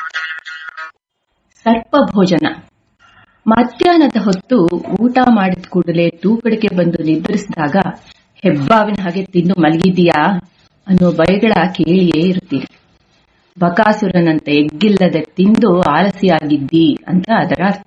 ಸರ್ಪ ಭೋಜನ ಮಧ್ಯಾಹ್ನದ ಹೊತ್ತು ಊಟ ಮಾಡಿದ ಕೂಡಲೇ ತೂಕಡಿಕೆ ಬಂದು ನಿದ್ರಿಸಿದಾಗ ಹೆಬ್ಬಾವಿನ ಹಾಗೆ ತಿಂದು ಮಲಗಿದೀಯಾ ಅನ್ನೋ ಬೈಗಳ ಕೇಳಿಯೇ ಇರುತ್ತೀರಿ ಬಕಾಸುರನಂತೆ ಎಗ್ಗಿಲ್ಲದೆ ತಿಂದು ಆಲಸಿಯಾಗಿದ್ದಿ ಅಂತ ಅದರ ಅರ್ಥ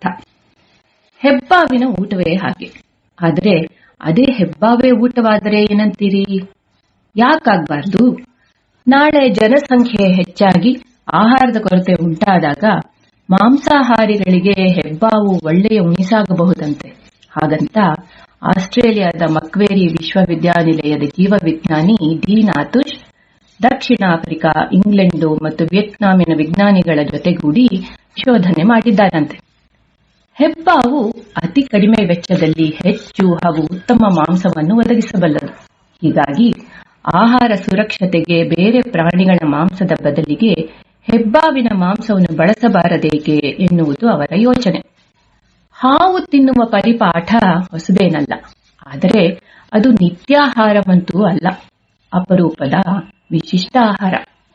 ಹೆಬ್ಬಾವಿನ ಊಟವೇ ಹಾಗೆ ಆದರೆ ಅದೇ ಹೆಬ್ಬಾವೇ ಊಟವಾದರೆ ಏನಂತೀರಿ ಯಾಕಾಗ್ಬಾರ್ದು ನಾಳೆ ಜನಸಂಖ್ಯೆ ಹೆಚ್ಚಾಗಿ ಆಹಾರದ ಕೊರತೆ ಉಂಟಾದಾಗ ಮಾಂಸಾಹಾರಿಗಳಿಗೆ ಹೆಬ್ಬಾವು ಒಳ್ಳೆಯ ಉಣಿಸಾಗಬಹುದಂತೆ ಹಾಗಂತ ಆಸ್ಟ್ರೇಲಿಯಾದ ಮಕ್ವೇರಿ ವಿಶ್ವವಿದ್ಯಾನಿಲಯದ ಜೀವವಿಜ್ಞಾನಿ ಡಿ ನಾತುಷ್ ದಕ್ಷಿಣ ಆಫ್ರಿಕಾ ಇಂಗ್ಲೆಂಡು ಮತ್ತು ವಿಯೆಟ್ನಾಮಿನ ವಿಜ್ಞಾನಿಗಳ ಜೊತೆಗೂಡಿ ಶೋಧನೆ ಮಾಡಿದ್ದಾರಂತೆ ಹೆಬ್ಬಾವು ಅತಿ ಕಡಿಮೆ ವೆಚ್ಚದಲ್ಲಿ ಹೆಚ್ಚು ಹಾಗೂ ಉತ್ತಮ ಮಾಂಸವನ್ನು ಒದಗಿಸಬಲ್ಲದು ಹೀಗಾಗಿ ಆಹಾರ ಸುರಕ್ಷತೆಗೆ ಬೇರೆ ಪ್ರಾಣಿಗಳ ಮಾಂಸದ ಬದಲಿಗೆ ಹೆಬ್ಬಾವಿನ ಮಾಂಸವನ್ನು ಬಳಸಬಾರದೇಕೆ ಎನ್ನುವುದು ಅವರ ಯೋಚನೆ ಹಾವು ತಿನ್ನುವ ಪರಿಪಾಠ ಹೊಸದೇನಲ್ಲ ಆದರೆ ಅದು ನಿತ್ಯಾಹಾರವಂತೂ ಅಲ್ಲ ಅಪರೂಪದ ವಿಶಿಷ್ಟ ಆಹಾರ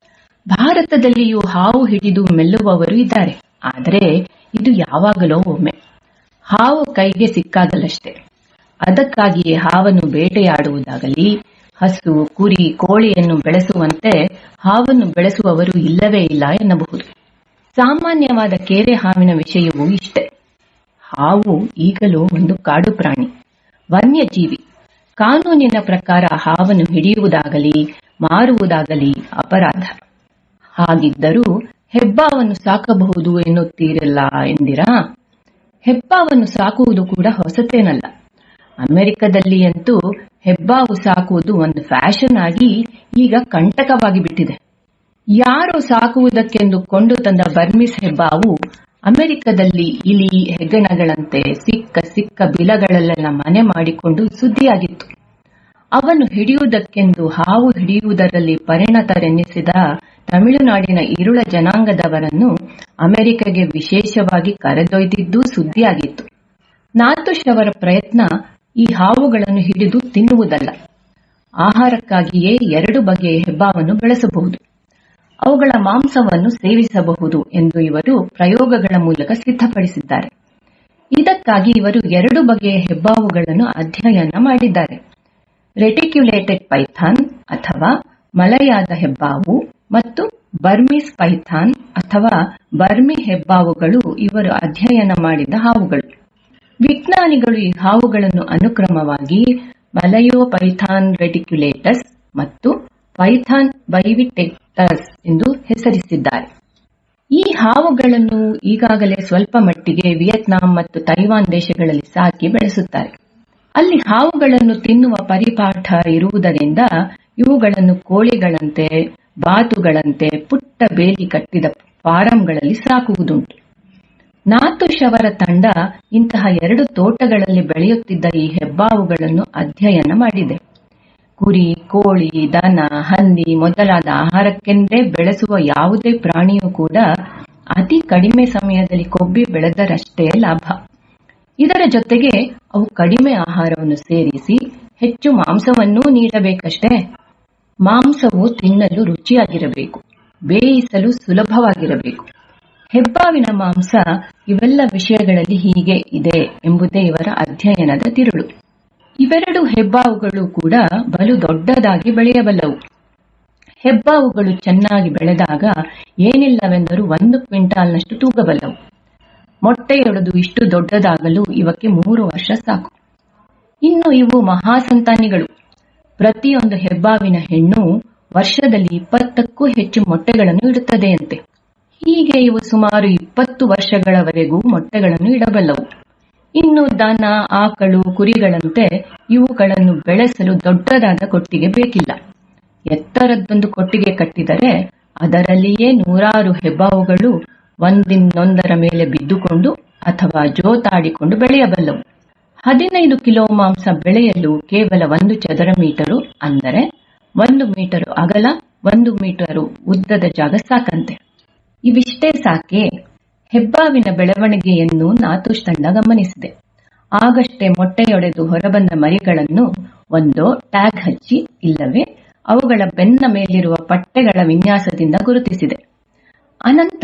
ಭಾರತದಲ್ಲಿಯೂ ಹಾವು ಹಿಡಿದು ಮೆಲ್ಲುವವರು ಇದ್ದಾರೆ ಆದರೆ ಇದು ಯಾವಾಗಲೋ ಒಮ್ಮೆ ಹಾವು ಕೈಗೆ ಸಿಕ್ಕಾಗಲಷ್ಟೇ ಅದಕ್ಕಾಗಿಯೇ ಹಾವನ್ನು ಬೇಟೆಯಾಡುವುದಾಗಲಿ ಹಸು ಕುರಿ ಕೋಳಿಯನ್ನು ಬೆಳೆಸುವಂತೆ ಹಾವನ್ನು ಬೆಳೆಸುವವರು ಇಲ್ಲವೇ ಇಲ್ಲ ಎನ್ನಬಹುದು ಸಾಮಾನ್ಯವಾದ ಕೇರೆ ಹಾವಿನ ವಿಷಯವೂ ಇಷ್ಟೇ ಹಾವು ಈಗಲೂ ಒಂದು ಕಾಡು ಪ್ರಾಣಿ ವನ್ಯಜೀವಿ ಕಾನೂನಿನ ಪ್ರಕಾರ ಹಾವನ್ನು ಹಿಡಿಯುವುದಾಗಲಿ ಮಾರುವುದಾಗಲಿ ಅಪರಾಧ ಹಾಗಿದ್ದರೂ ಹೆಬ್ಬಾವನ್ನು ಸಾಕಬಹುದು ಎನ್ನುತ್ತೀರಲ್ಲ ಎಂದಿರಾ ಹೆಬ್ಬಾವನ್ನು ಸಾಕುವುದು ಕೂಡ ಹೊಸತೇನಲ್ಲ ಅಮೆರಿಕದಲ್ಲಿಯಂತೂ ಹೆಬ್ಬಾವು ಸಾಕುವುದು ಒಂದು ಫ್ಯಾಷನ್ ಆಗಿ ಈಗ ಕಂಟಕವಾಗಿ ಬಿಟ್ಟಿದೆ ಯಾರೋ ಸಾಕುವುದಕ್ಕೆಂದು ಕೊಂಡು ತಂದ ಬರ್ಮಿಸ್ ಹೆಬ್ಬಾವು ಅಮೆರಿಕದಲ್ಲಿ ಇಲಿ ಹೆಗ್ಗಣಗಳಂತೆ ಸಿಕ್ಕ ಸಿಕ್ಕ ಬಿಲಗಳಲ್ಲೆಲ್ಲ ಮನೆ ಮಾಡಿಕೊಂಡು ಸುದ್ದಿಯಾಗಿತ್ತು ಅವನ್ನು ಹಿಡಿಯುವುದಕ್ಕೆಂದು ಹಾವು ಹಿಡಿಯುವುದರಲ್ಲಿ ಪರಿಣತರೆನ್ನಿಸಿದ ತಮಿಳುನಾಡಿನ ಇರುಳ ಜನಾಂಗದವರನ್ನು ಅಮೆರಿಕೆಗೆ ವಿಶೇಷವಾಗಿ ಕರೆದೊಯ್ದಿದ್ದೂ ಸುದ್ದಿಯಾಗಿತ್ತು ನಾತುಷ್ ಅವರ ಪ್ರಯತ್ನ ಈ ಹಾವುಗಳನ್ನು ಹಿಡಿದು ತಿನ್ನುವುದಲ್ಲ ಆಹಾರಕ್ಕಾಗಿಯೇ ಎರಡು ಬಗೆಯ ಹೆಬ್ಬಾವನ್ನು ಬೆಳೆಸಬಹುದು ಅವುಗಳ ಮಾಂಸವನ್ನು ಸೇವಿಸಬಹುದು ಎಂದು ಇವರು ಪ್ರಯೋಗಗಳ ಮೂಲಕ ಸಿದ್ಧಪಡಿಸಿದ್ದಾರೆ ಇದಕ್ಕಾಗಿ ಇವರು ಎರಡು ಬಗೆಯ ಹೆಬ್ಬಾವುಗಳನ್ನು ಅಧ್ಯಯನ ಮಾಡಿದ್ದಾರೆ ರೆಟಿಕ್ಯುಲೇಟೆಡ್ ಪೈಥಾನ್ ಅಥವಾ ಮಲಯಾದ ಹೆಬ್ಬಾವು ಮತ್ತು ಬರ್ಮೀಸ್ ಪೈಥಾನ್ ಅಥವಾ ಬರ್ಮಿ ಹೆಬ್ಬಾವುಗಳು ಇವರು ಅಧ್ಯಯನ ಮಾಡಿದ ಹಾವುಗಳು ವಿಜ್ಞಾನಿಗಳು ಈ ಹಾವುಗಳನ್ನು ಅನುಕ್ರಮವಾಗಿ ಮಲಯೋ ಪೈಥಾನ್ ರೆಟಿಕ್ಯುಲೇಟಸ್ ಮತ್ತು ಪೈಥಾನ್ ಬೈವಿಟೆಕ್ಟಸ್ ಎಂದು ಹೆಸರಿಸಿದ್ದಾರೆ ಈ ಹಾವುಗಳನ್ನು ಈಗಾಗಲೇ ಸ್ವಲ್ಪ ಮಟ್ಟಿಗೆ ವಿಯೆಟ್ನಾಂ ಮತ್ತು ತೈವಾನ್ ದೇಶಗಳಲ್ಲಿ ಸಾಕಿ ಬೆಳೆಸುತ್ತಾರೆ ಅಲ್ಲಿ ಹಾವುಗಳನ್ನು ತಿನ್ನುವ ಪರಿಪಾಠ ಇರುವುದರಿಂದ ಇವುಗಳನ್ನು ಕೋಳಿಗಳಂತೆ ಬಾತುಗಳಂತೆ ಪುಟ್ಟ ಬೇಲಿ ಕಟ್ಟಿದ ಫಾರಂಗಳಲ್ಲಿ ಸಾಕುವುದುಂಟು ನಾತುಷ್ ಅವರ ತಂಡ ಇಂತಹ ಎರಡು ತೋಟಗಳಲ್ಲಿ ಬೆಳೆಯುತ್ತಿದ್ದ ಈ ಹೆಬ್ಬಾವುಗಳನ್ನು ಅಧ್ಯಯನ ಮಾಡಿದೆ ಕುರಿ ಕೋಳಿ ದನ ಹಂದಿ ಮೊದಲಾದ ಆಹಾರಕ್ಕೆಂದೇ ಬೆಳೆಸುವ ಯಾವುದೇ ಪ್ರಾಣಿಯೂ ಕೂಡ ಅತಿ ಕಡಿಮೆ ಸಮಯದಲ್ಲಿ ಕೊಬ್ಬಿ ಬೆಳೆದರಷ್ಟೇ ಲಾಭ ಇದರ ಜೊತೆಗೆ ಅವು ಕಡಿಮೆ ಆಹಾರವನ್ನು ಸೇರಿಸಿ ಹೆಚ್ಚು ಮಾಂಸವನ್ನೂ ನೀಡಬೇಕಷ್ಟೇ ಮಾಂಸವು ತಿನ್ನಲು ರುಚಿಯಾಗಿರಬೇಕು ಬೇಯಿಸಲು ಸುಲಭವಾಗಿರಬೇಕು ಹೆಬ್ಬಾವಿನ ಮಾಂಸ ಇವೆಲ್ಲ ವಿಷಯಗಳಲ್ಲಿ ಹೀಗೆ ಇದೆ ಎಂಬುದೇ ಇವರ ಅಧ್ಯಯನದ ತಿರುಳು ಇವೆರಡು ಹೆಬ್ಬಾವುಗಳು ಕೂಡ ಬಲು ದೊಡ್ಡದಾಗಿ ಬೆಳೆಯಬಲ್ಲವು ಹೆಬ್ಬಾವುಗಳು ಚೆನ್ನಾಗಿ ಬೆಳೆದಾಗ ಏನಿಲ್ಲವೆಂದರೂ ಒಂದು ಕ್ವಿಂಟಾಲ್ನಷ್ಟು ತೂಗಬಲ್ಲವು ಮೊಟ್ಟೆಯೊಡೆದು ಇಷ್ಟು ದೊಡ್ಡದಾಗಲು ಇವಕ್ಕೆ ಮೂರು ವರ್ಷ ಸಾಕು ಇನ್ನು ಇವು ಮಹಾಸಂತಾನಿಗಳು ಪ್ರತಿಯೊಂದು ಹೆಬ್ಬಾವಿನ ಹೆಣ್ಣು ವರ್ಷದಲ್ಲಿ ಇಪ್ಪತ್ತಕ್ಕೂ ಹೆಚ್ಚು ಮೊಟ್ಟೆಗಳನ್ನು ಇಡುತ್ತದೆಯಂತೆ ಹೀಗೆ ಇವು ಸುಮಾರು ಇಪ್ಪತ್ತು ವರ್ಷಗಳವರೆಗೂ ಮೊಟ್ಟೆಗಳನ್ನು ಇಡಬಲ್ಲವು ಇನ್ನು ದನ ಆಕಳು ಕುರಿಗಳಂತೆ ಇವುಗಳನ್ನು ಬೆಳೆಸಲು ದೊಡ್ಡದಾದ ಕೊಟ್ಟಿಗೆ ಬೇಕಿಲ್ಲ ಎತ್ತರದ್ದೊಂದು ಕೊಟ್ಟಿಗೆ ಕಟ್ಟಿದರೆ ಅದರಲ್ಲಿಯೇ ನೂರಾರು ಹೆಬ್ಬಾವುಗಳು ಒಂದಿನ್ನೊಂದರ ಮೇಲೆ ಬಿದ್ದುಕೊಂಡು ಅಥವಾ ಜೋತಾಡಿಕೊಂಡು ಬೆಳೆಯಬಲ್ಲವು ಹದಿನೈದು ಕಿಲೋ ಮಾಂಸ ಬೆಳೆಯಲು ಕೇವಲ ಒಂದು ಚದರ ಮೀಟರು ಅಂದರೆ ಒಂದು ಮೀಟರು ಅಗಲ ಒಂದು ಮೀಟರು ಉದ್ದದ ಜಾಗ ಸಾಕಂತೆ ಇವಿಷ್ಟೇ ಸಾಕೆ ಹೆಬ್ಬಾವಿನ ಬೆಳವಣಿಗೆಯನ್ನು ನಾತುಷ್ ತಂಡ ಗಮನಿಸಿದೆ ಆಗಷ್ಟೇ ಮೊಟ್ಟೆಯೊಡೆದು ಹೊರಬಂದ ಮರಿಗಳನ್ನು ಒಂದೋ ಟ್ಯಾಗ್ ಹಚ್ಚಿ ಇಲ್ಲವೇ ಅವುಗಳ ಬೆನ್ನ ಮೇಲಿರುವ ಪಟ್ಟೆಗಳ ವಿನ್ಯಾಸದಿಂದ ಗುರುತಿಸಿದೆ ಅನಂತರ